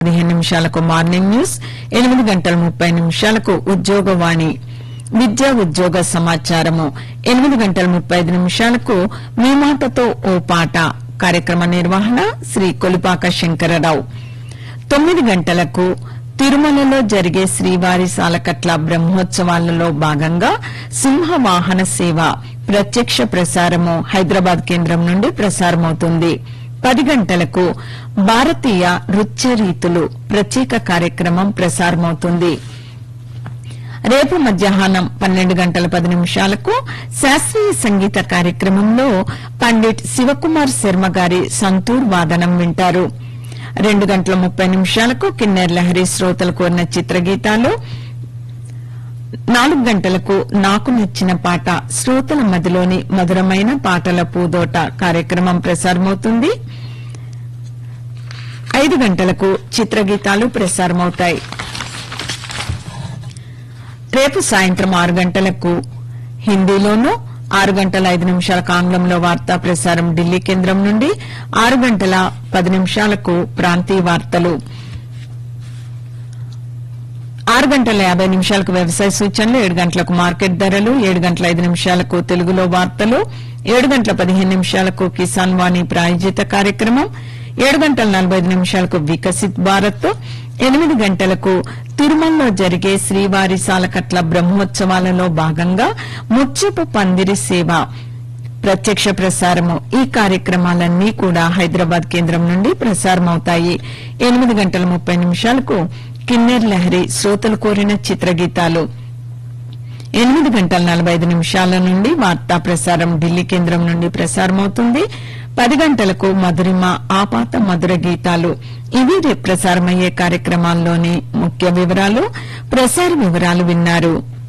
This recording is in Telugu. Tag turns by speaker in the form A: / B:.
A: పదిహేను నిమిషాలకు మార్నింగ్ న్యూస్ ఎనిమిది గంటల ముప్పై నిమిషాలకు ఉద్యోగవాణి విద్యా ఉద్యోగ సమాచారము ఎనిమిది గంటల ముప్పై ఐదు నిమిషాలకు మీ మాటతో ఓ పాట కార్యక్రమ నిర్వహణ శ్రీ కొలిపాక శంకరరావు తొమ్మిది గంటలకు తిరుమలలో జరిగే శ్రీవారి సాలకట్ల బ్రహ్మోత్సవాలలో భాగంగా సింహ వాహన సేవ ప్రత్యక్ష ప్రసారము హైదరాబాద్ కేంద్రం నుండి ప్రసారమవుతుంది పది గంటలకు భారతీయ నృత్య రీతులు ప్రత్యేక కార్యక్రమం ప్రసారమవుతుంది రేపు మధ్యాహ్నం పన్నెండు గంటల పది నిమిషాలకు శాస్త్రీయ సంగీత కార్యక్రమంలో పండిట్ శివకుమార్ శర్మ గారి సంతూర్ వాదనం వింటారు రెండు గంటల ముప్పై నిమిషాలకు కిన్నెర్ లహరి శ్రోతలు కోరిన చిత్రగీతాలు నాలుగు గంటలకు నాకు నచ్చిన పాట శ్రోతల మదిలోని మధురమైన పాటల పూదోట కార్యక్రమం ప్రసారమవుతుంది ఐదు గంటలకు చిత్రగీతాలు ప్రసారమవుతాయి రేపు సాయంత్రం ఆరు గంటలకు హిందీలోనూ ఆరు గంటల ఐదు నిమిషాలకు ఆంగ్లంలో వార్తా ప్రసారం ఢిల్లీ కేంద్రం నుండి ఆరు గంటల పది నిమిషాలకు ప్రాంతీయ వార్తలు ఆరు గంటల యాభై నిమిషాలకు వ్యవసాయ సూచనలు ఏడు గంటలకు మార్కెట్ ధరలు ఏడు గంటల ఐదు నిమిషాలకు తెలుగులో వార్తలు ఏడు గంటల పదిహేను నిమిషాలకు కిసాన్ వాణి ప్రాయోజిత కార్యక్రమం ఏడు గంటల నలభై ఐదు నిమిషాలకు వికసిత్ భారత్ ఎనిమిది గంటలకు తిరుమలలో జరిగే శ్రీవారి సాలకట్ల బ్రహ్మోత్సవాలలో భాగంగా ముత్యపు పందిరి సేవ ప్రత్యక్ష ప్రసారము ఈ కార్యక్రమాలన్నీ కూడా హైదరాబాద్ కేంద్రం నుండి ప్రసారమవుతాయి ఎనిమిది గంటల ముప్పై నిమిషాలకు కిన్నెర్ లహరి శ్రోతలు కోరిన చిత్రగీతాలు ఎనిమిది గంటల నలభై ఐదు నిమిషాల నుండి వార్తా ప్రసారం ఢిల్లీ కేంద్రం నుండి ప్రసారమవుతుంది పది గంటలకు మధురిమ ఆపాత మధుర గీతాలు ఇవి రేపు ప్రసారమయ్యే కార్యక్రమాల్లోని ముఖ్య వివరాలు ప్రసార వివరాలు విన్నారు